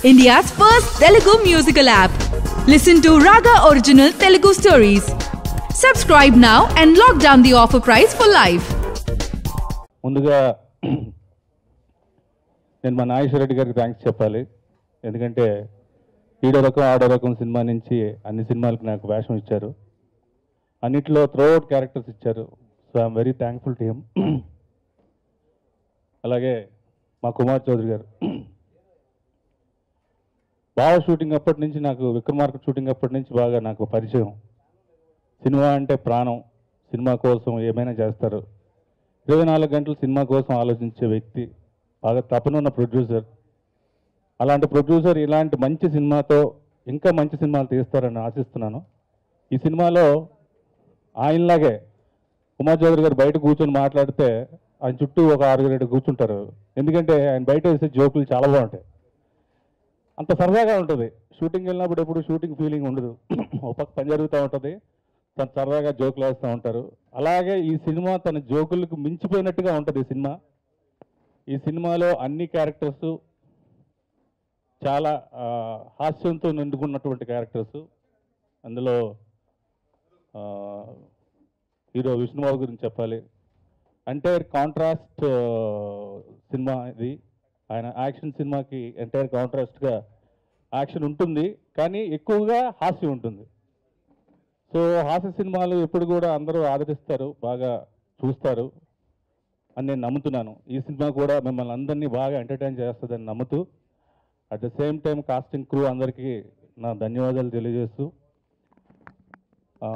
India's first Telugu musical app. Listen to Raga Original Telugu stories. Subscribe now and lock down the offer price for life. ముందుగా నేను మా నాగేశ్వరరెడ్డి గారికి thanks చెప్పాలి ఎందుకంటే ఈడో రకం ఆడో రకం సినిమా నుంచి అన్ని సినిమాలకు నాకు వేషం ఇచ్చారు అన్నిట్లో త్రోఅవుట్ క్యారెక్టర్స్ ఇచ్చారు so I'm very thankful to him అలాగే మా కుమార్ చౌదరి గారు బాగా షూటింగ్ అప్పటి నుంచి నాకు విక్రమార్క షూటింగ్ అప్పటి నుంచి బాగా నాకు పరిచయం సినిమా అంటే ప్రాణం సినిమా కోసం ఏమైనా చేస్తారు ఇరవై నాలుగు గంటలు సినిమా కోసం ఆలోచించే వ్యక్తి బాగా తపనున్న ప్రొడ్యూసర్ అలాంటి ప్రొడ్యూసర్ ఇలాంటి మంచి సినిమాతో ఇంకా మంచి సినిమాలు తీస్తారని ఆశిస్తున్నాను ఈ సినిమాలో ఆయనలాగే ఉమా చౌదరి గారు బయట కూర్చొని మాట్లాడితే ఆయన చుట్టూ ఒక ఆరుగురు ఏడు కూర్చుంటారు ఎందుకంటే ఆయన బయట వేసే జోకులు చాలా బాగుంటాయి అంత సరదాగా ఉంటుంది షూటింగ్ వెళ్ళినప్పుడు ఎప్పుడు షూటింగ్ ఫీలింగ్ ఉండదు ఒక పక్క పని జరుగుతూ ఉంటుంది తను సరదాగా జోకులు వేస్తూ ఉంటారు అలాగే ఈ సినిమా తన జోకులకు మించిపోయినట్టుగా ఉంటుంది ఈ సినిమా ఈ సినిమాలో అన్ని క్యారెక్టర్స్ చాలా ఆ, హాస్యంతో నిండుకున్నటువంటి క్యారెక్టర్స్ అందులో ఆ, హీరో విష్ణుబాబు గురించి చెప్పాలి ఎంటైర్ కాంట్రాస్ట్ సినిమా ఇది ఆయన యాక్షన్ సినిమాకి ఎంటైర్ కాంట్రాస్ట్గా యాక్షన్ ఉంటుంది కానీ ఎక్కువగా హాస్యం ఉంటుంది సో హాస్య సినిమాలు ఎప్పుడు కూడా అందరూ ఆదరిస్తారు బాగా చూస్తారు అని నేను నమ్ముతున్నాను ఈ సినిమా కూడా మిమ్మల్ని అందరినీ బాగా ఎంటర్టైన్ చేస్తుందని నమ్ముతూ at the same time casting crew అందరికీ నా ధన్యవాదాలు తెలియజేస్తూ ఆ,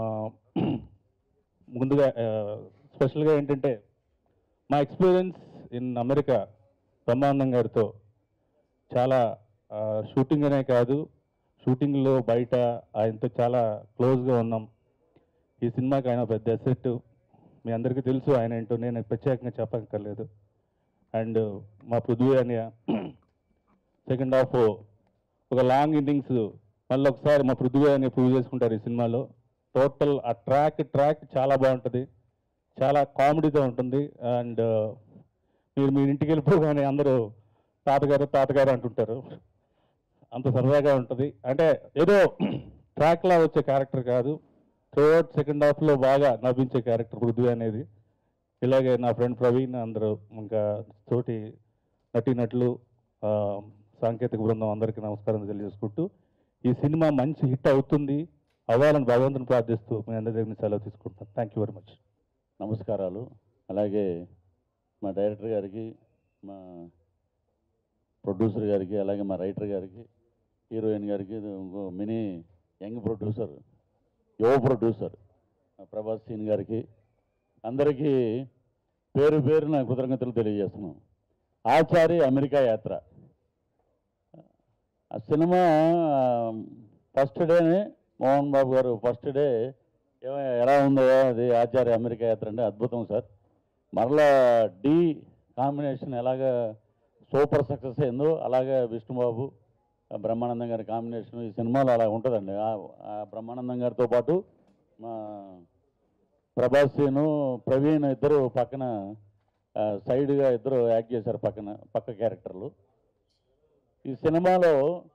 ముందుగా స్పెషల్గా ఏంటంటే మా ఎక్స్పీరియన్స్ ఇన్ అమెరికా బ్రహ్మానందం గారితో చాలా ఆ, షూటింగ్ అనే కాదు షూటింగ్లో బయట ఆయనతో చాలా క్లోజ్గా ఉన్నాం ఈ సినిమాకి ఆయన పెద్ద అసెట్ మీ అందరికీ తెలుసు ఆయన ఏంటో నేను ప్రత్యేకంగా చెప్పక్కర్లేదు అండ్ మా పృథ్వీ అనియ సెకండ్ హాఫ్ ఒక లాంగ్ ఇన్నింగ్స్ మళ్ళీ ఒకసారి మా పృథ్వీ అని ప్రూవ్ చేసుకుంటారు ఈ సినిమాలో టోటల్ ఆ ట్రాక్ ట్రాక్ చాలా బాగుంటుంది చాలా కామెడీతో ఉంటుంది అండ్ మీరు మీ ఇంటికి వెళ్ళిపోగానే అందరూ తాతగారు తాతగారు అంటుంటారు అంత సరదాగా ఉంటుంది అంటే ఏదో ట్రాక్లా వచ్చే క్యారెక్టర్ కాదు థర్డ్ సెకండ్ హాఫ్లో బాగా నవ్వించే క్యారెక్టర్ పృథ్వీ అనేది ఇలాగే నా ఫ్రెండ్ ప్రవీణ్ అందరూ ఇంకా తోటి నటీనటులు ఆ, సాంకేతిక బృందం అందరికీ నమస్కారం తెలియజేసుకుంటూ ఈ సినిమా మంచి హిట్ అవుతుంది అవ్వాలని భగవంతుని ప్రార్థిస్తూ మీ అందరి దగ్గర నుంచి సెలవు తీసుకుంటాను థ్యాంక్ యూ వెరీ మచ్ నమస్కారాలు అలాగే మా డైరెక్టర్ గారికి మా ప్రొడ్యూసర్ గారికి అలాగే మా రైటర్ గారికి హీరోయిన్ గారికి ఇది ఇంకో మినీ యంగ్ ప్రొడ్యూసర్ యువ ప్రొడ్యూసర్ మా ప్రభాస్ సీన్ గారికి అందరికీ పేరు పేరున కృతజ్ఞతలు తెలియజేస్తున్నాం ఆచారి అమెరికా యాత్ర ఆ సినిమా ఫస్ట్ డేనే మోహన్ బాబు గారు ఫస్ట్ డే ఏమ- ఎలా ఉందో అది ఆచార్య అమెరికా యాత్ర అంటే అద్భుతం సార్ మరలా డి కాంబినేషన్ ఎలాగ సూపర్ సక్సెస్ అయిందో అలాగే విష్ణుబాబు ఆ బ్రహ్మానందం గారి కాంబినేషన్ ఈ సినిమాలో అలా ఉంటుందండి ఆ- ఆ బ్రహ్మానందం గారితో పాటు మా ప్రభాస్ సీను ప్రవీణ్ ఇద్దరు పక్కన ఆ, సైడ్గా ఇద్దరు యాక్ట్ చేశారు పక్కన పక్క క్యారెక్టర్లు ఈ సినిమాలో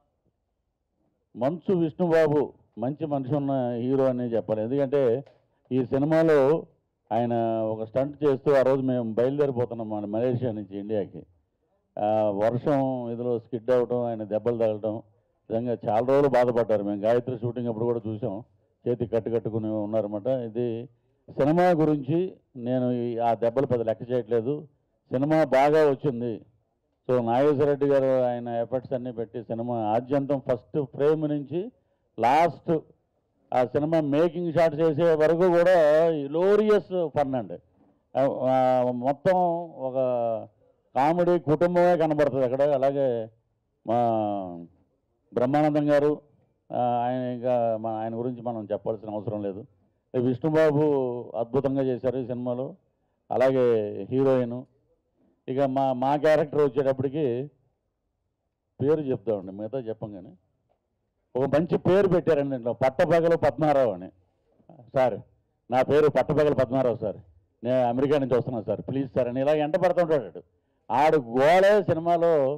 మంచు విష్ణుబాబు మంచి మనిషి ఉన్న హీరో అని చెప్పాలి ఎందుకంటే ఈ సినిమాలో ఆయన ఒక స్టంట్ చేస్తూ ఆ రోజు మేము బయలుదేరిపోతున్నాం మన మలేషియా నుంచి ఇండియాకి ఆ, వర్షం ఇదిలో స్కిడ్ అవ్వడం ఆయన దెబ్బలు తగలడం నిజంగా చాలా రోజులు బాధపడ్డారు మేము గాయత్రి షూటింగ్ అప్పుడు కూడా చూసాం చేతి కట్టు కట్టుకుని ఉన్నారన్నమాట ఇది సినిమా గురించి నేను ఈ- ఆ దెబ్బలు పెద్ద లెక్క చేయట్లేదు సినిమా బాగా వచ్చింది సో నాగేశ్వరరెడ్డి గారు ఆయన ఎఫర్ట్స్ అన్నీ పెట్టి సినిమా ఆద్యంతం ఫస్ట్ ఫ్రేమ్ నుంచి లాస్ట్ ఆ సినిమా మేకింగ్ షాట్ చేసే వరకు కూడా లోరియస్ ఫన్ అండి ఆ, ఆ, మొత్తం ఒక కామెడీ కుటుంబమే కనబడుతుంది అక్కడ అలాగే మా బ్రహ్మానందం గారు ఆ, ఆయన ఇంకా మన ఆయన గురించి మనం చెప్పాల్సిన అవసరం లేదు విష్ణుబాబు అద్భుతంగా చేశారు ఈ సినిమాలో అలాగే హీరోయిన్ ఇక మా మా క్యారెక్టర్ వచ్చేటప్పటికి పేరు చెప్తామండి మిగతా చెప్పం కానీ ఒక మంచి పేరు పెట్టారండి దీంట్లో పట్టపగలు పద్మారావు అని సార్ నా పేరు పట్టపగలు పద్మారావు సార్ నేను అమెరికా నుంచి వస్తున్నాను సార్ ప్లీజ్ సార్ అని ఇలా ఎంట పడుతుంటాడు ఆడు గోళే సినిమాలో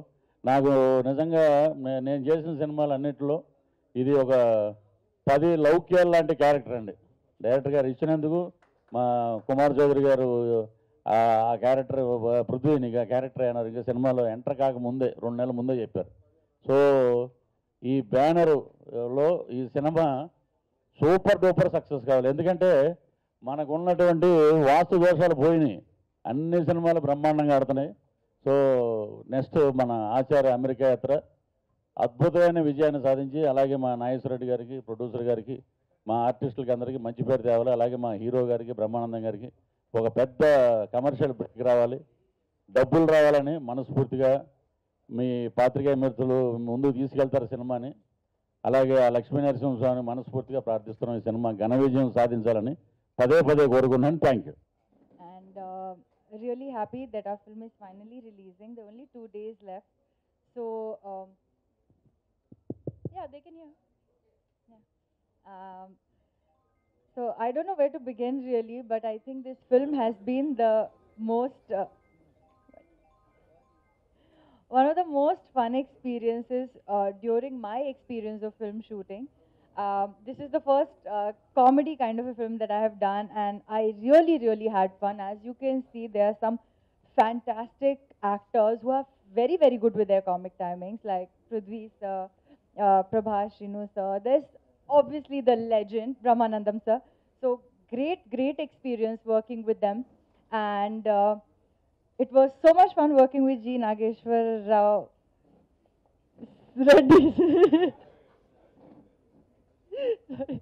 నాకు నిజంగా నే- నేను చేసిన సినిమాలు అన్నిటిలో ఇది ఒక పది లౌక్యాలు లాంటి క్యారెక్టర్ అండి డైరెక్టర్ గారు ఇచ్చినందుకు మా కుమార్ చౌదరి గారు ఆ ఆ క్యారెక్టర్ పృథ్వీ నీకు ఆ క్యారెక్టర్ అయినారు ఇంకా సినిమాలో ఎంటర్ కాకముందే రెండు నెలల ముందే చెప్పారు సో ఈ బ్యానర్లో ఈ సినిమా సూపర్ డూపర్ సక్సెస్ కావాలి ఎందుకంటే మనకు ఉన్నటువంటి వాస్తు దోషాలు పోయినాయి అన్ని సినిమాలు బ్రహ్మాండంగా ఆడుతున్నాయి సో నెక్స్ట్ మన ఆచార్య అమెరికా యాత్ర అద్భుతమైన విజయాన్ని సాధించి అలాగే మా నాగేశ్వరరెడ్డి గారికి ప్రొడ్యూసర్ గారికి మా ఆర్టిస్టులకి అందరికీ మంచి పేరు తేవాలి అలాగే మా హీరో గారికి బ్రహ్మానందం గారికి ఒక పెద్ద కమర్షియల్ బ్రేక్ రావాలి డబ్బులు రావాలని మనస్ఫూర్తిగా మీ పాత్రికేయ మిత్రులు ముందుకు తీసుకెళ్తారు సినిమాని అలాగే ఆ లక్ష్మీ నరసింహస్వామిని మనస్ఫూర్తిగా ప్రార్థిస్తున్నాం ఈ సినిమా ఘన విజయం సాధించాలని పదే పదే కోరుకున్నాను thank you and uh, really happy that our film is finally releasing. There are only two days left, so um, yeah, they can hear. Yeah. Um, so I don't know where to begin really, but I think this film has been the most. Uh, one of the most fun experiences uh, during my experience of film shooting. Um, this is the first uh, comedy kind of a film that I have done, and I really, really had fun. As you can see, there are some fantastic actors who are very, very good with their comic timings, like Prithvi sir, uh, Prabhas Shinu sir. There's obviously the legend, Brahmanandam sir. So, great, great experience working with them. And uh, it was so much fun working with G. Nageshwar Rao Reddy. Sorry.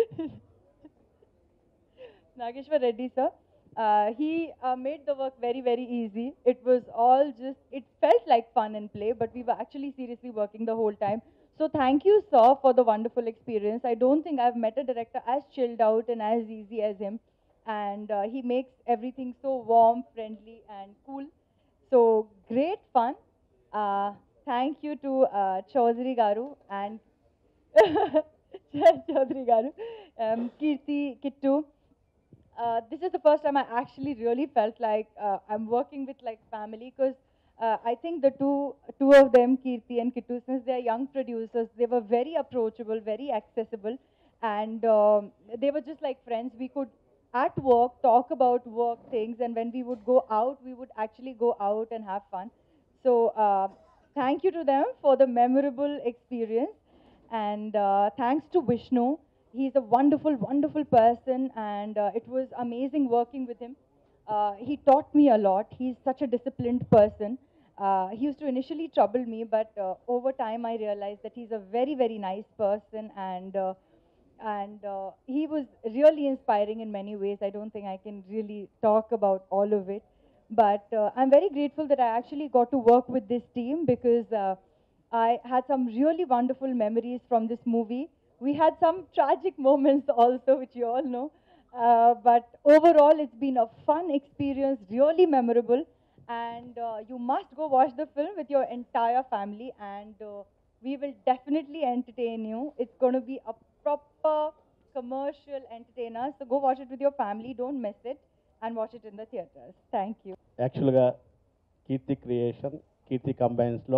Nageshwar Reddy sir. Uh, he uh, made the work very, very easy. It was all just, it felt like fun and play, but we were actually seriously working the whole time. So thank you, sir, for the wonderful experience. I don't think I've met a director as chilled out and as easy as him. And uh, he makes everything so warm, friendly, and cool. So great fun. Uh, thank you to uh, Chaudhary Garu and Chaudhary Garu, um, Kirti, Kittu. Uh, this is the first time I actually really felt like uh, I'm working with like family because uh, I think the two two of them, Kirti and Kittu, since they are young producers, they were very approachable, very accessible, and um, they were just like friends. We could at work talk about work things, and when we would go out, we would actually go out and have fun. So uh, thank you to them for the memorable experience, and uh, thanks to Vishnu. He's a wonderful, wonderful person, and uh, it was amazing working with him. Uh, he taught me a lot. He's such a disciplined person. Uh, he used to initially trouble me, but uh, over time I realized that he's a very, very nice person, and uh, and uh, he was really inspiring in many ways. I don't think I can really talk about all of it, but uh, I'm very grateful that I actually got to work with this team because uh, I had some really wonderful memories from this movie. We had some tragic moments also, which you all know. Uh, but overall, it's been a fun experience, really memorable. And uh, you must go watch the film with your entire family, and uh, we will definitely entertain you. It's going to be a proper commercial entertainer. So go watch it with your family, don't miss it, and watch it in the theaters. Thank you. యాక్చువల్గా కీర్తి creation కీర్తి కంబైన్స్లో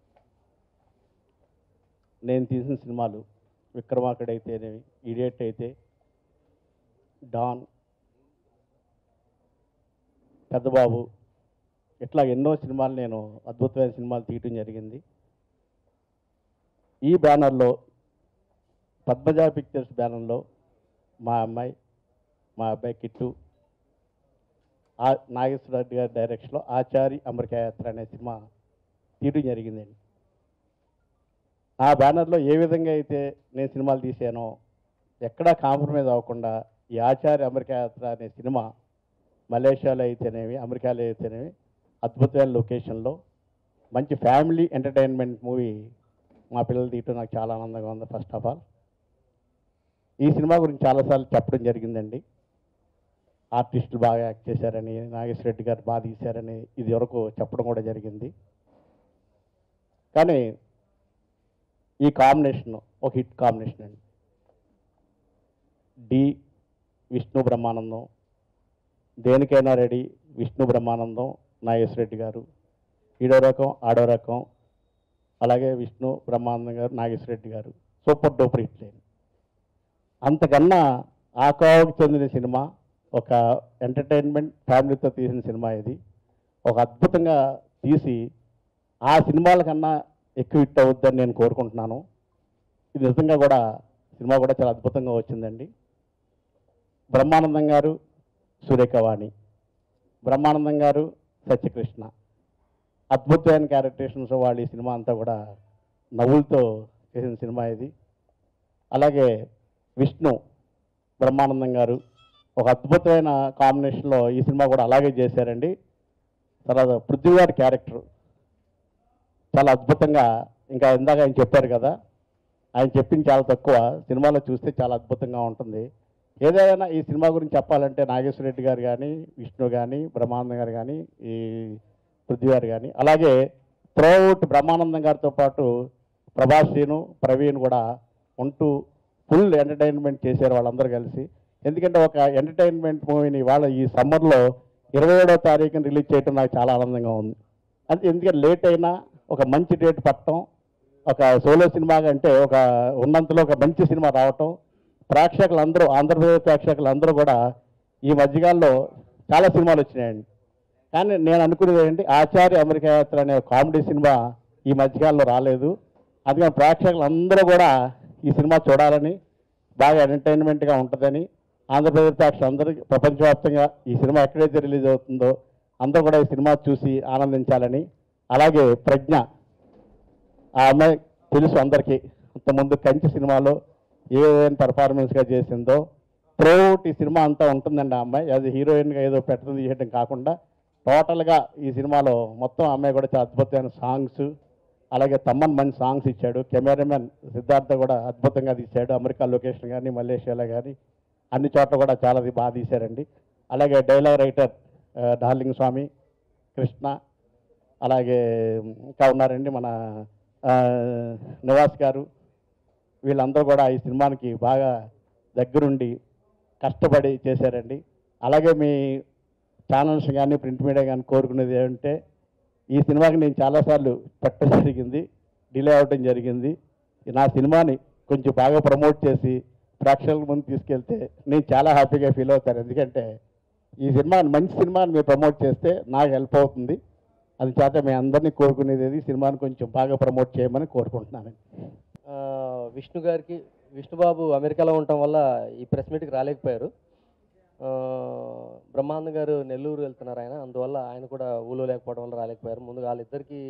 నేను తీసిన సినిమాలు విక్రమార్కుడు అయితేనేవి idiot అయితే don పెద్దబాబు ఇట్లా ఎన్నో సినిమాలు నేను అద్భుతమైన సినిమాలు తీయటం జరిగింది ఈ బ్యానర్లో పద్మజా పిక్చర్స్ బ్యానర్లో మా అమ్మాయి మా అబ్బాయి కిట్టు ఆ నాగేశ్వర రెడ్డి గారి డైరెక్షన్లో ఆచారి అమెరికా యాత్ర అనే సినిమా తీయడం జరిగిందండి ఆ బ్యానర్లో ఏ విధంగా అయితే నేను సినిమాలు తీసానో ఎక్కడా కాంప్రమైజ్ అవ్వకుండా ఈ ఆచార్య అమెరికా యాత్ర అనే సినిమా మలేషియాలో అయితేనేవి అమెరికాలో అయితేనేవి అద్భుతమైన లొకేషన్లో మంచి ఫ్యామిలీ ఎంటర్టైన్మెంట్ మూవీ మా పిల్లలు తీయటం నాకు చాలా ఆనందంగా ఉంది ఫస్ట్ ఆఫ్ ఆల్ ఈ సినిమా గురించి చాలాసార్లు చెప్పడం జరిగిందండి ఆర్టిస్టులు బాగా యాక్ట్ చేశారని నాగేశ్వర రెడ్డి గారు బాగా తీశారని ఇది వరకు చెప్పడం కూడా జరిగింది కానీ ఈ కాంబినేషన్ ఒక హిట్ కాంబినేషన్ అండి డి విష్ణు బ్రహ్మానందం దేనికైనా రెడీ విష్ణు బ్రహ్మానందం నాగేశ్వర రెడ్డి గారు ఈడో రకం ఆడో రకం అలాగే విష్ణు బ్రహ్మానందం గారు నాగేశ్వర రెడ్డి గారు సూపర్ డూపర్ హిట్ లైన్ అంతకన్నా ఆ కోవకు చెందిన సినిమా ఒక ఎంటర్టైన్మెంట్ ఫ్యామిలీతో తీసిన సినిమా ఇది ఒక అద్భుతంగా తీసి ఆ సినిమాల కన్నా ఎక్కువ హిట్ అవుద్దని నేను కోరుకుంటున్నాను ఇది నిజంగా కూడా సినిమా కూడా చాలా అద్భుతంగా వచ్చిందండి బ్రహ్మానందం గారు సూర్యకవాణి బ్రహ్మానందం గారు సత్యకృష్ణ అద్భుతమైన క్యారెక్టరేషన్స్ వాళ్ళు ఈ సినిమా అంతా కూడా నవ్వులతో చేసిన సినిమా ఇది అలాగే విష్ణు బ్రహ్మానందం గారు ఒక అద్భుతమైన కాంబినేషన్లో ఈ సినిమా కూడా అలాగే చేశారండి తర్వాత పృథ్వీ గారి క్యారెక్టర్ చాలా అద్భుతంగా ఇంకా ఇందాక ఆయన చెప్పారు కదా ఆయన చెప్పింది చాలా తక్కువ సినిమాలో చూస్తే చాలా అద్భుతంగా ఉంటుంది ఏదైనా ఈ సినిమా గురించి చెప్పాలంటే నాగేశ్వర రెడ్డి గారు కానీ విష్ణు కానీ బ్రహ్మానందం గారు కానీ ఈ పృథ్వీ గారు కానీ అలాగే త్రోఅవుట్ బ్రహ్మానందం గారితో పాటు ప్రభాస్ శ్రీను ప్రవీణ్ కూడా ఉంటూ ఫుల్ ఎంటర్టైన్మెంట్ చేశారు వాళ్ళందరూ కలిసి ఎందుకంటే ఒక ఎంటర్టైన్మెంట్ మూవీని వాళ్ళ ఈ సమ్మర్లో ఇరవై ఏడో తారీఖున రిలీజ్ చేయడం నాకు చాలా ఆనందంగా ఉంది అంటే ఎందుకంటే లేట్ అయినా ఒక మంచి డేట్ పట్టడం ఒక సోలో సినిమా అంటే ఒక ఉన్నంతలో ఒక మంచి సినిమా రావటం ప్రేక్షకులందరూ ఆంధ్రప్రదేశ్ ప్రేక్షకులందరూ కూడా ఈ మధ్యకాలంలో చాలా సినిమాలు వచ్చినాయండి కానీ నేను అనుకునేది ఏంటి ఆచార్య అమెరికా యాత్ర అనే కామెడీ సినిమా ఈ మధ్యకాలంలో రాలేదు అందుకని ప్రేక్షకులందరూ కూడా ఈ సినిమా చూడాలని బాగా ఎంటర్టైన్మెంట్గా ఉంటుందని ఆంధ్రప్రదేశ్ ప్రేక్షకులందరికీ ప్రపంచవ్యాప్తంగా ఈ సినిమా ఎక్కడైతే రిలీజ్ అవుతుందో అందరూ కూడా ఈ సినిమా చూసి ఆనందించాలని అలాగే ప్రజ్ఞ ఆ అమ్మాయి తెలుసు అందరికీ ఇంతకుముందు కంచి సినిమాలో ఏ విధమైన పెర్ఫార్మెన్స్గా చేసిందో త్రోట్ ఈ సినిమా అంతా ఉంటుందండి ఆ అమ్మాయి అది హీరోయిన్గా ఏదో పెట్టడం చేయడం కాకుండా టోటల్గా ఈ సినిమాలో మొత్తం ఆ అమ్మాయి కూడా చాలా అద్భుతమైన సాంగ్స్ అలాగే తమ్మన్ మంచి సాంగ్స్ ఇచ్చాడు కెమెరామెన్ సిద్ధార్థ కూడా అద్భుతంగా తీశాడు అమెరికా లొకేషన్ కానీ మలేషియాలో కానీ అన్ని చోట్ల కూడా చాలా బాగా తీశారండి అలాగే డైలాగ్ రైటర్ ఆ, డార్లింగ్ స్వామి కృష్ణ అలాగే ఇంకా ఉన్నారండి మన ఆ, నివాస్ గారు వీళ్ళందరూ కూడా ఈ సినిమానికి బాగా దగ్గరుండి కష్టపడి చేశారండి అలాగే మీ ఛానల్స్ కానీ ప్రింట్ మీడియా కానీ కోరుకునేది ఏంటంటే ఈ సినిమాకి నేను చాలాసార్లు పెట్టడం జరిగింది డిలే అవ్వడం జరిగింది నా సినిమాని కొంచెం బాగా ప్రమోట్ చేసి ప్రేక్షకుల ముందు తీసుకెళ్తే నేను చాలా హ్యాపీగా ఫీల్ అవుతాను ఎందుకంటే ఈ సినిమా మంచి సినిమాని మీరు ప్రమోట్ చేస్తే నాకు హెల్ప్ అవుతుంది అది చేత మీ అందరినీ కోరుకునేది ఇది సినిమాని కొంచెం బాగా ప్రమోట్ చేయమని కోరుకుంటున్నాను ఆ, విష్ణు గారికి విష్ణుబాబు అమెరికాలో ఉండటం వల్ల ఈ ప్రెస్ మీట్కి రాలేకపోయారు ఆ, బ్రహ్మానంద గారు నెల్లూరు వెళ్తున్నారు ఆయన అందువల్ల ఆయన కూడా ఊళ్ళో లేకపోవడం వల్ల రాలేకపోయారు ముందుగా వాళ్ళిద్దరికి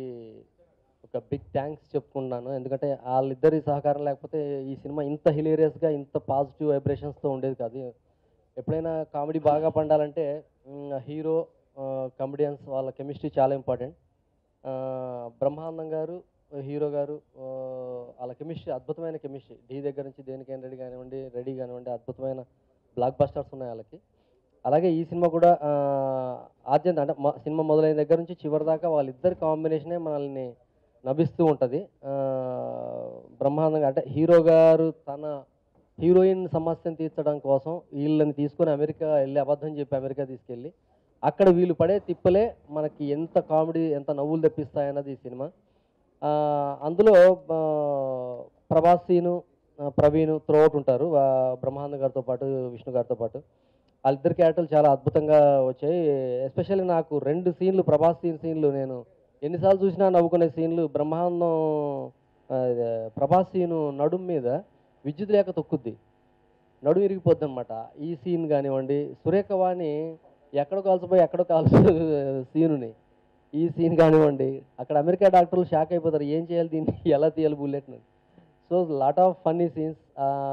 ఒక బిగ్ థ్యాంక్స్ చెప్పుకుంటున్నాను ఎందుకంటే వాళ్ళిద్దరి సహకారం లేకపోతే ఈ సినిమా ఇంత హిలేరియస్గా ఇంత పాజిటివ్ వైబ్రేషన్స్తో ఉండేది కాదు ఎప్పుడైనా కామెడీ బాగా పండాలంటే హీరో కమెడియన్స్ వాళ్ళ కెమిస్ట్రీ చాలా ఇంపార్టెంట్ బ్రహ్మానందం గారు హీరో గారు ఆ, వాళ్ళ కెమిస్ట్రీ అద్భుతమైన కెమిస్ట్రీ డీ దగ్గర నుంచి దేనికైనా రెడీ కానివ్వండి రెడీ కానివ్వండి అద్భుతమైన బ్లాక్ బస్టర్స్ ఉన్నాయి వాళ్ళకి అలాగే ఈ సినిమా కూడా ఆ, ఆద్యంత అంటే మ- సినిమా మొదలైన దగ్గర నుంచి చివరి దాకా వాళ్ళిద్దరి కాంబినేషనే మనల్ని నవ్విస్తూ ఉంటుంది బ్రహ్మాండంగా అంటే హీరో గారు తన హీరోయిన్ సమస్యను తీర్చడం కోసం వీళ్ళని తీసుకొని అమెరికా వెళ్ళి అబద్ధం చెప్పి అమెరికా తీసుకెళ్ళి అక్కడ వీళ్ళు పడే తిప్పలే మనకి ఎంత కామెడీ ఎంత నవ్వులు తెప్పిస్తాయన్నది ఈ సినిమా ఆ, అందులో ఆ, ప్రభాస్ సీను ఆ, ప్రవీణ్ త్రోట్ ఉంటారు ఆ, బ్రహ్మానంద గారితో పాటు విష్ణు గారితో పాటు వాళ్ళిద్దరి క్యారెక్టర్లు చాలా అద్భుతంగా వచ్చాయి ఎస్పెషల్లీ నాకు రెండు సీన్లు ప్రభాస్ సీన్ సీన్లు నేను ఎన్నిసార్లు చూసినా నవ్వుకునే సీన్లు బ్రహ్మానందం ఆ, ఇదే, ప్రభాస్ సీను నడుం మీద విద్యుత్ లేక తొక్కుద్ది నడుము ఇరిగిపోద్ది అనమాట ఈ సీన్ కానివ్వండి సురేఖవాణి ఎక్కడో కాల్సిపోయి ఎక్కడో కాల్చు సీనుని ఈ సీన్ కానివ్వండి అక్కడ అమెరికా డాక్టర్లు షాక్ అయిపోతారు ఏం చేయాలి దీన్ని ఎలా తీయాలి బుల్లెట్ని so lot of funny scenes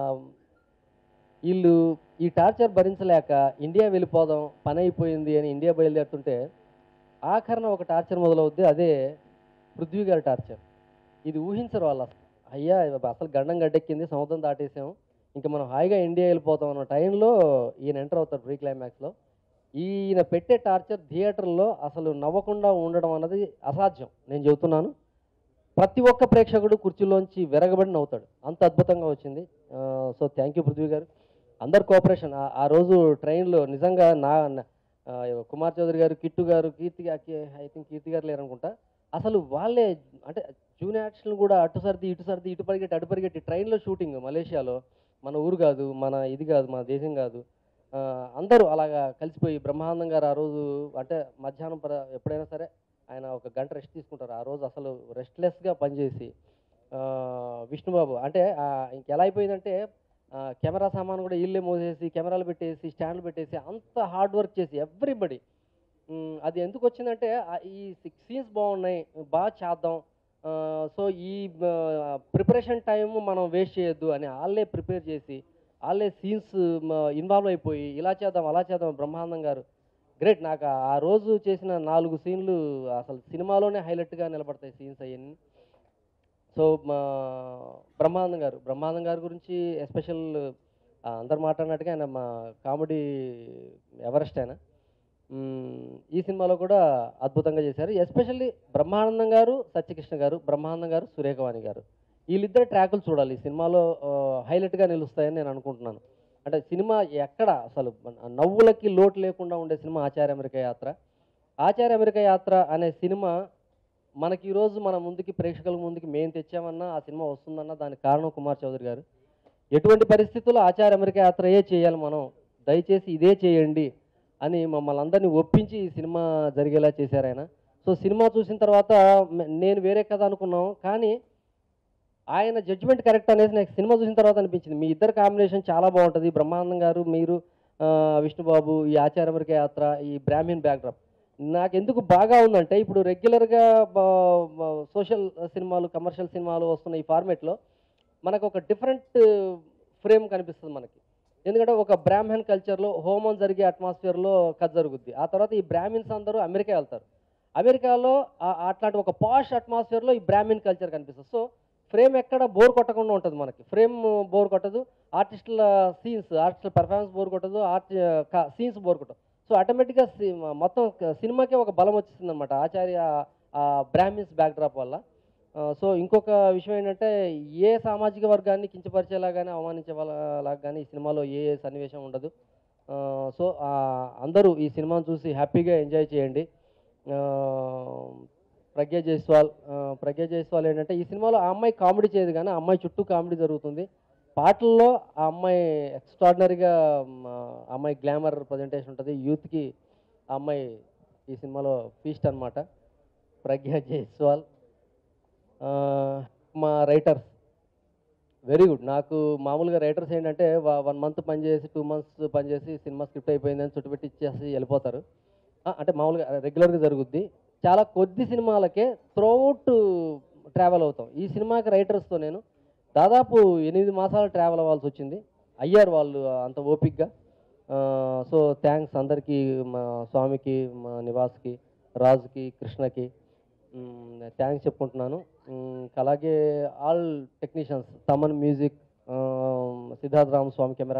వీళ్ళు ఈ టార్చర్ భరించలేక ఇండియా వెళ్ళిపోదాం పని అయిపోయింది అని ఇండియా బయలుదేరుతుంటే ఆఖరణ ఒక టార్చర్ మొదలవుద్ది అదే పృథ్వీ గారి టార్చర్ ఇది ఊహించరు వాళ్ళు అసలు అయ్యా అసలు గండం గడ్డెక్కింది సముద్రం దాటేసాం ఇంకా మనం హాయిగా ఇండియా వెళ్ళిపోతాం అన్న టైంలో ఈయన ఎంటర్ అవుతారు ప్రీ క్లైమాక్స్లో ఈయన పెట్టే టార్చర్ థియేటర్లో అసలు నవ్వకుండా ఉండడం అన్నది అసాధ్యం నేను చెబుతున్నాను ప్రతి ఒక్క ప్రేక్షకుడు కుర్చీలోంచి విరగబడి నవ్వుతాడు అంత అద్భుతంగా వచ్చింది సో థ్యాంక్ యూ పృథ్వీ గారు అందరు కోఆపరేషన్ ఆ- ఆ రోజు ట్రైన్లో నిజంగా నా నా- ఆ, కుమార్ చౌదరి గారు కిట్టు గారు కీర్తి ఐ థింక్ కీర్తి గారు లేరనుకుంటా అసలు వాళ్ళే అంటే జూనియర్ యాక్షన్ కూడా అటు సర్ది ఇటు సర్ది ఇటు పరిగెట్టి అటు పరిగెట్టి ట్రైన్లో షూటింగ్ మలేషియాలో మన ఊరు కాదు మన ఇది కాదు మన దేశం కాదు ఆ, అందరూ అలాగా కలిసిపోయి బ్రహ్మానందం గారు ఆ రోజు అంటే మధ్యాహ్నం ప్ర ఎప్పుడైనా సరే ఆయన ఒక గంట రెస్ట్ తీసుకుంటారు ఆ రోజు అసలు రెస్ట్లెస్గా పనిచేసి ఆ, విష్ణుబాబు అంటే ఆ, ఇంకెలా అయిపోయిందంటే ఆ, కెమెరా సామాన్ కూడా ఇల్లే మోసేసి కెమెరాలు పెట్టేసి స్టాండ్లు పెట్టేసి అంత హార్డ్ వర్క్ చేసి ఎవ్రీబడి అది ఎందుకు వచ్చిందంటే ఆ, ఈ సిక్స్ సీన్స్ బాగున్నాయి బాగా చేద్దాం సో ఈ ప్రిపరేషన్ టైం మనం వేస్ట్ చేయొద్దు అని వాళ్ళే ప్రిపేర్ చేసి వాళ్ళే సీన్స్ ఇన్వాల్వ్ అయిపోయి ఇలా చేద్దాం అలా చేద్దాం బ్రహ్మానందం గారు గ్రేట్ నాకు ఆ- ఆ రోజు చేసిన నాలుగు సీన్లు అసలు సినిమాలోనే హైలైట్గా నిలబడతాయి సీన్స్ అవన్నీ సో మా బ్రహ్మానందం గారు బ్రహ్మానందం గారి గురించి ఎస్పెషల్ అందరు మాట్లాడినట్టుగా ఆయన మా కామెడీ ఎవరెస్ట్ ఆయన మ్మ్, ఈ సినిమాలో కూడా అద్భుతంగా చేశారు ఎస్పెషల్లీ బ్రహ్మానందం గారు సత్యకృష్ణ గారు బ్రహ్మానందం గారు సురేఖవాణి గారు వీళ్ళిద్దరు ట్రాకులు చూడాలి ఈ సినిమాలో హైలైట్గా నిలుస్తాయని నేను అనుకుంటున్నాను అంటే సినిమా ఎక్కడ అసలు నవ్వులకి లోటు లేకుండా ఉండే సినిమా ఆచార్య అమెరికా యాత్ర ఆచార్య అమెరికా యాత్ర అనే సినిమా మనకి ఈరోజు మన ముందుకి ప్రేక్షకుల ముందుకి మేము తెచ్చామన్నా ఆ సినిమా వస్తుందన్నా దానికి కారణం కుమార్ చౌదరి గారు ఎటువంటి పరిస్థితుల్లో ఆచార్య అమెరికా యాత్రయే చేయాలి మనం దయచేసి ఇదే చేయండి అని మమ్మల్ని అందరినీ ఒప్పించి ఈ సినిమా జరిగేలా చేశారు ఆయన సో సినిమా చూసిన తర్వాత మ- నేను వేరే కథ అనుకున్నాం కానీ ఆయన జడ్జిమెంట్ కరెక్ట్ అనేసి నాకు సినిమా చూసిన తర్వాత అనిపించింది మీ ఇద్దరు కాంబినేషన్ చాలా బాగుంటుంది బ్రహ్మానందం గారు మీరు ఆ, విష్ణుబాబు ఈ ఆచార్య అమెరికా యాత్ర ఈ బ్రాహ్మిన్ బ్యాక్డ్రాప్ నాకు ఎందుకు బాగా ఉందంటే ఇప్పుడు రెగ్యులర్గా సోషల్ సినిమాలు కమర్షియల్ సినిమాలు వస్తున్న ఈ ఫార్మేట్లో మనకు ఒక డిఫరెంట్ ఫ్రేమ్ కనిపిస్తుంది మనకి ఎందుకంటే ఒక బ్రాహ్మణ్ కల్చర్లో హోమం జరిగే అట్మాస్ఫియర్లో కథ జరుగుద్ది ఆ తర్వాత ఈ బ్రాహ్మిన్స్ అందరూ అమెరికా వెళ్తారు అమెరికాలో ఆ- అట్లాంటి ఒక పాష్ అట్మాస్ఫియర్లో ఈ బ్రాహ్మిన్ కల్చర్ కనిపిస్తుంది సో ఫ్రేమ్ ఎక్కడ బోర్ కొట్టకుండా ఉంటుంది మనకి ఫ్రేమ్ బోర్ కొట్టదు ఆర్టిస్టుల సీన్స్ ఆర్టిస్టుల పెర్ఫార్మెన్స్ బోర్ కొట్టదు ఆర్ట్ సీన్స్ బోర్ కొట్టదు సో ఆటోమేటిక్గా మొత్తం క- సినిమాకే ఒక బలం వచ్చేసింది అనమాట ఆచార్య ఆ బ్రాహ్మిన్స్ బ్యాక్డ్రాప్ వల్ల ఆ, సో ఇంకొక విషయం ఏంటంటే ఏ సామాజిక వర్గాన్ని కించపరిచేలా కానీ అవమానించే వాళ్ళ కానీ ఈ సినిమాలో ఏ సన్నివేశం ఉండదు ఆ, సో ఆ, అందరూ ఈ సినిమాను చూసి హ్యాపీగా ఎంజాయ్ చేయండి ఆ, ప్రజ్ఞ జైస్వాల్ ఆ, ప్రజ్ఞ జైస్వాల్ ఏంటంటే ఈ సినిమాలో ఆ అమ్మాయి కామెడీ చేయదు కానీ ఆ అమ్మాయి చుట్టూ కామెడీ జరుగుతుంది పాటల్లో ఆ అమ్మాయి ఎక్స్ట్రాడినరీగా ఆ అమ్మాయి గ్లామర్ ప్రజెంటేషన్ ఉంటుంది యూత్కి ఆ అమ్మాయి ఈ సినిమాలో ఫీస్ట్ అన్నమాట ప్రజ్ఞ జైస్వాల్ ఆ, మా రైటర్స్ వెరీ గుడ్ నాకు మామూలుగా రైటర్స్ ఏంటంటే వన్ మంత్ పనిచేసి టూ మంత్స్ పనిచేసి సినిమా స్క్రిప్ట్ అయిపోయిందని చుట్టుపెట్టి ఇచ్చేసి వెళ్ళిపోతారు ఆ, అంటే మామూలుగా రెగ్యులర్గా జరుగుద్ది చాలా కొద్ది సినిమాలకే త్రూఅవుట్ ట్రావెల్ అవుతాం ఈ సినిమాకి రైటర్స్తో నేను దాదాపు ఎనిమిది మాసాలు ట్రావెల్ అవ్వాల్సి వచ్చింది అయ్యారు వాళ్ళు అంత ఓపిక్గా సో థ్యాంక్స్ అందరికీ మా స్వామికి మా నివాస్కి రాజుకి కృష్ణకి థ్యాంక్స్ చెప్పుకుంటున్నాను మ్, అలాగే all technicians Thaman music Siddhartha Rama Swamy camera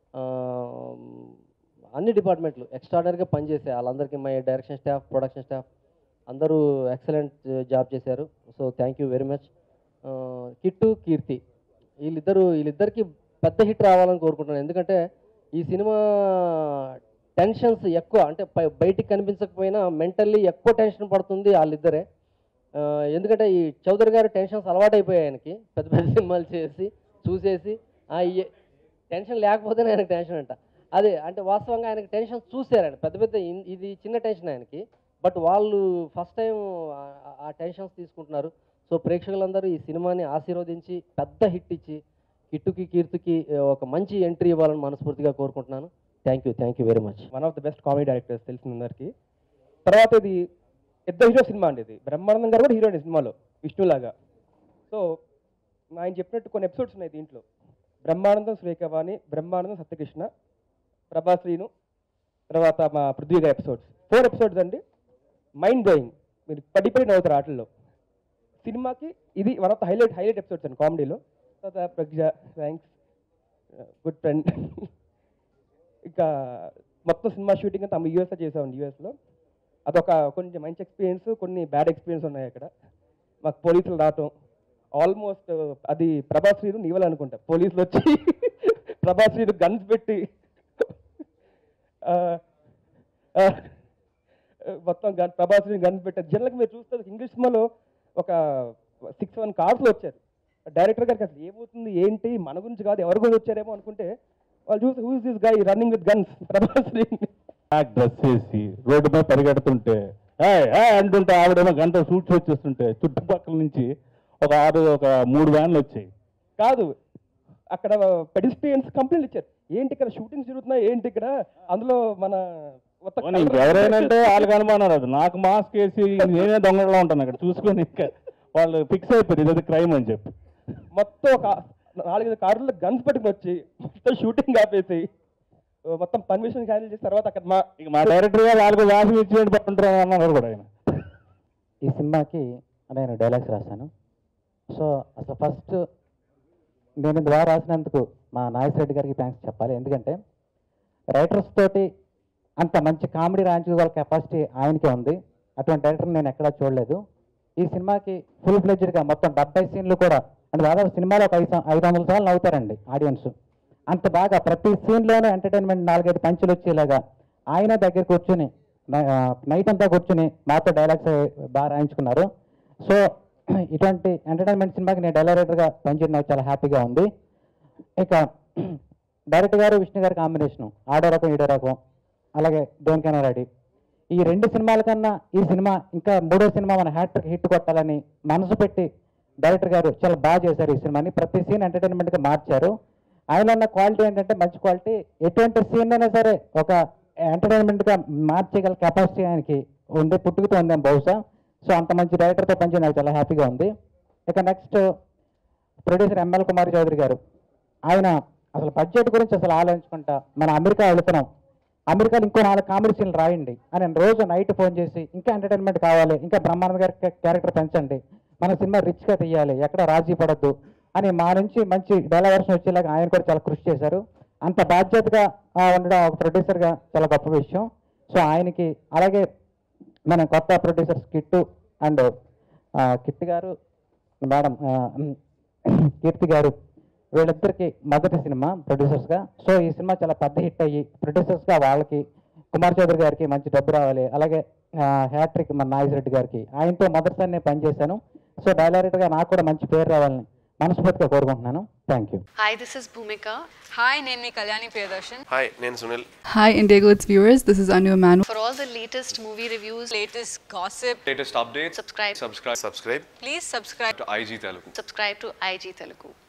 అన్ని డిపార్ట్మెంట్లు ఎక్స్ట్రాడనరీగా పనిచేసే వాళ్ళందరికీ my direction staff production staff అందరూ ఎక్సలెంట్ జాబ్ చేశారు so thank you very much Kittu Keerthi వీళ్ళిద్దరు వీళ్ళిద్దరికి పెద్ద హిట్ రావాలని కోరుకుంటున్నాను ఎందుకంటే ఈ సినిమా టెన్షన్స్ ఎక్కువ అంటే పై- బయటికి కనిపించకపోయినా మెంటల్లీ ఎక్కువ టెన్షన్ పడుతుంది వాళ్ళిద్దరే ఆ, ఎందుకంటే ఈ చౌదరి గారి టెన్షన్స్ అలవాటైపోయాయి ఆయనకి పెద్ద పెద్ద సినిమాలు చేసి చూసేసి ఆ, ఈ టెన్షన్ లేకపోతేనే ఆయనకి టెన్షన్ అంట అదే అంటే వాస్తవంగా ఆయనకి టెన్షన్ చూశారు ఆయన పెద్ద పెద్ద ఇన్- ఇది చిన్న టెన్షన్ ఆయనకి బట్ వాళ్ళు ఫస్ట్ టైం ఆ టెన్షన్స్ తీసుకుంటున్నారు సో ప్రేక్షకులందరూ ఈ సినిమాని ఆశీర్వదించి పెద్ద హిట్ ఇచ్చి కిట్టుకి కీర్తికి ఆ, ఒక మంచి ఎంట్రీ ఇవ్వాలని మనస్ఫూర్తిగా కోరుకుంటున్నాను thank you thank you very much one of the best comedy directors తెలిసిన అందరికీ తర్వాత ఇది పెద్ద హీరో సినిమా అండి ఇది బ్రహ్మానందం గారు కూడా హీరోయిన్ ఈ సినిమాలో విష్ణులాగా సో ఆయన చెప్పినట్టు కొన్ని ఎపిసోడ్స్ ఉన్నాయి దీంట్లో బ్రహ్మానందం సురేఖవాణి బ్రహ్మానందం సత్యకృష్ణ ప్రభాశ్రీను తర్వాత మా పృథ్వీ గారి ఎపిసోడ్స్ ఫోర్ ఎపిసోడ్స్ అండి మైండ్ బ్లోయింగ్ మీరు పడి పడి నవ్వుతారు ఆటల్లో సినిమాకి ఇది one of the highlight highlight episodes అండి కామెడీలో తర్వాత ప్రజ్ఞ థ్యాంక్స్ గుడ్ ఫ్రెండ్ ఇంకా మొత్తం సినిమా షూటింగ్ అంతా యూఎస్లో చేసామండి యూఎస్లో అదొక కొంచెం మంచి ఎక్స్పీరియన్స్ కొన్ని బ్యాడ్ ఎక్స్పీరియన్స్ ఉన్నాయి అక్కడ మాకు పోలీసులు రావటం ఆల్మోస్ట్ అది ప్రభాశ్రీను నీవల్ అనుకుంటా పోలీసులు వచ్చి ప్రభాశ్రీను గన్స్ పెట్టి ఆ, ఆ, మొత్తం గన్ ప్రభాస్ గన్ పెట్టారు జనరల్గా మీరు చూస్తే ఇంగ్లీష్ సినిమాలో ఒక సిక్స్ సెవెన్ కార్స్లో వచ్చారు డైరెక్టర్ గారికి అసలు ఏమవుతుంది ఏంటి మన గురించి కాదు ఎవరి గురించి వచ్చారేమో అనుకుంటే వాళ్ళు చూసి who is this guy running with guns Prabhas black dress వేసి రోడ్డు మీద పరిగెడుతుంటే "ఏయ్, ఏయ్" అంటుంటే ఆవిడేమో గంట సూట్స్ వచ్చేస్తుంటే చుట్టుపక్కల నుంచి ఒక ఆరు ఒక మూడు వ్యాన్లు వచ్చాయి కాదు అక్కడ పెడిస్ట్రియన్స్ కంప్లైంట్ ఇచ్చారు ఏంటి ఇక్కడ షూటింగ్స్ జరుగుతున్నాయి ఏంటి ఇక్కడ అందులో మన మొత్తం పోనీ ఇంకెవరైనా అంటే వాళ్ళకి అనుమానం రాదు నాకు మాస్క్ వేసి నేనే దొంగలో ఉంటాను అక్కడ చూసుకొని ఇంకా వాళ్ళు ఫిక్స్ అయిపోయారు ఇది క్రైమ్ అని చెప్పి మొత్తం ఒక నాలుగైదు కార్లలో గన్స్ పట్టుకుని వచ్చి మొత్తం షూటింగ్ ఆపేసి ఓ మొత్తం పర్మిషన్ క్యాన్సిల్ చేసిన తర్వాత అక్కడ మా ఇక మా డైరెక్టర్ గారు వాళ్ళకి వాసి ఇచ్చేయండి పట్టుంటారు అన్నారు కూడా ఆయన ఈ సినిమాకి నేను డైలాగ్స్ రాశాను సో అసలు ఫస్ట్ నేను ఇది బాగా రాసినందుకు మా నాగేశ్ రెడ్డి గారికి థ్యాంక్స్ చెప్పాలి ఎందుకంటే రైటర్స్ తోటి అంత మంచి కామెడీ రాయించుకోగల కెపాసిటీ ఆయనకే ఉంది అటువంటి డైరెక్టర్ నేను ఎక్కడా చూడలేదు ఈ సినిమాకి ఫుల్ ఫ్లెడ్జ్డ్గా మొత్తం డెబ్బై సీన్లు కూడా అంటే దాదాపు సినిమాలో ఒక ఐదు ఐదు వందల సార్లు నవ్వుతారండి ఆడియన్స్ అంత బాగా ప్రతి సీన్లోనూ ఎంటర్టైన్మెంట్ నాలుగైదు పంచులు వచ్చేలాగా ఆయన దగ్గర కూర్చుని నైట్ అంతా కూర్చుని మాతో డైలాగ్స్ బాగా రాయించుకున్నారు సో ఇటువంటి ఎంటర్టైన్మెంట్ సినిమాకి నేను డైరెక్టర్గా పనిచేయడం నాకు చాలా హ్యాపీగా ఉంది ఇక డైరెక్టర్ గారు విష్ణు గారి కాంబినేషను ఆడో రకం ఈడో రకం అలాగే దేనికైనా రెడీ ఈ రెండు సినిమాల కన్నా ఈ సినిమా ఇంకా మూడో సినిమా మన హ్యాట్ హిట్ కొట్టాలని మనసు పెట్టి డైరెక్టర్ గారు చాలా బాగా చేశారు ఈ సినిమాని ప్రతి సీన్ ఎంటర్టైన్మెంట్గా మార్చారు ఆయన ఉన్న క్వాలిటీ ఏంటంటే మంచి క్వాలిటీ ఎటువంటి సీన్ అయినా సరే ఒక ఎంటర్టైన్మెంట్గా మార్చేయగల కెపాసిటీ ఆయనకి ఉంది పుట్టుకతో ఉంది బహుశా సో అంత మంచి డైరెక్టర్తో పనిచేయడం నాకు చాలా హ్యాపీగా ఉంది ఇక next producer ML Kumar Chowdary గారు ఆయన అసలు బడ్జెట్ గురించి అసలు ఆలోచించుకుంటా మన అమెరికా వెళుతున్నాం అమెరికాలో ఇంకో నాలుగు కామెడీ సీన్లు రాయండి అని నేను రోజు నైట్ ఫోన్ చేసి ఇంకా ఎంటర్టైన్మెంట్ కావాలి ఇంకా బ్రహ్మానంద గారి క్యారెక్టర్ పెంచండి మన సినిమా రిచ్గా తీయాలి ఎక్కడ రాజీ పడద్దు అని మా నుంచి మంచి డెలవర్షన్ వచ్చేలాగా ఆయన కూడా చాలా కృషి చేశారు అంత బాధ్యతగా ఆ, ఉండడం ఒక ప్రొడ్యూసర్గా చాలా గొప్ప విషయం సో ఆయనకి అలాగే మన కొత్త ప్రొడ్యూసర్స్ కిట్టు అండ్ కిట్ గారు మేడం ఆ, ఉమ్, కీర్తి గారు వీళ్ళిద్దరికి మొదటి సినిమా ప్రొడ్యూసర్స్గా సో ఈ సినిమా చాలా పెద్ద హిట్ అయ్యి ప్రొడ్యూసర్స్గా వాళ్ళకి కుమార్ చౌదరి గారికి మంచి డబ్బు రావాలి అలాగే హ్యాట్రిక్ మన నాగేశ్ రెడ్డి గారికి ఆయనతో మొదటిసారి నేను పనిచేశాను సో డైరెక్టర్గా నాకు కూడా మంచి పేరు రావాలని మనస్ఫూర్తిగా కోరుకుంటున్నాను thank you Hi, this is Bhumika. Hi, నేను మీ కళ్యాణి ప్రియదర్శన్ హాయ్ నేను Sunil Hi, Indigo It's viewers. This is Anu Manu. For all the latest movie reviews, latest gossip latest update subscribe subscribe subscribe please subscribe to IG Telugu subscribe to IG Telugu.